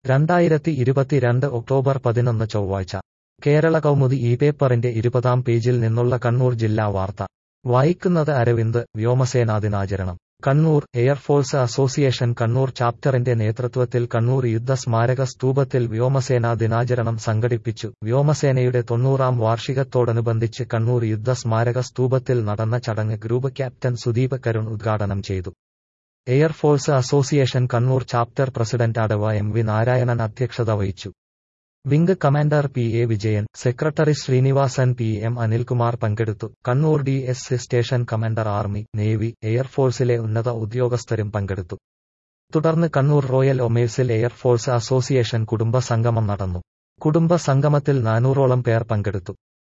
രണ്ടായിരത്തി ഇരുപത്തിരണ്ട് ഒക്ടോബർ പതിനൊന്ന് ചൊവ്വാഴ്ച കേരള കൗമുദി ഈ പേപ്പറിന്റെ ഇരുപതാം പേജിൽ നിന്നുള്ള കണ്ണൂർ ജില്ലാ വാർത്ത വായിക്കുന്നത് അരവിന്ദ് വ്യോമസേനാ ദിനാചരണം കണ്ണൂർ എയർഫോഴ്സ് അസോസിയേഷൻ കണ്ണൂർ ചാപ്റ്ററിന്റെ നേതൃത്വത്തിൽ കണ്ണൂർ യുദ്ധ സ്മാരക സ്തൂപത്തിൽ വ്യോമസേനാ ദിനാചരണം സംഘടിപ്പിച്ചു വ്യോമസേനയുടെ തൊണ്ണൂറാം വാർഷികത്തോടനുബന്ധിച്ച് കണ്ണൂർ യുദ്ധ സ്മാരക സ്തൂപത്തിൽ നടന്ന ചടങ്ങ് ഗ്രൂപ്പ് ക്യാപ്റ്റൻ സുദീപ് കരുൺ ഉദ്ഘാടനം ചെയ്തു air force association Kannur chapter president അടവ എം വി നാരായണൻ അധ്യക്ഷത വഹിച്ചു wing commander P A Vijayan secretary Srinivasan P M Anilkumar പങ്കെടുത്തു Kannur D S C station commander army navy എയർഫോഴ്സിലെ ഉന്നത ഉദ്യോഗസ്ഥരും പങ്കെടുത്തു തുടർന്ന് കണ്ണൂർ റോയൽ ഒമേഴ്സിൽ എയർഫോഴ്സ് അസോസിയേഷൻ കുടുംബ സംഗമം നടന്നു കുടുംബ സംഗമത്തിൽ നാനൂറോളം പേർ പങ്കെടുത്തു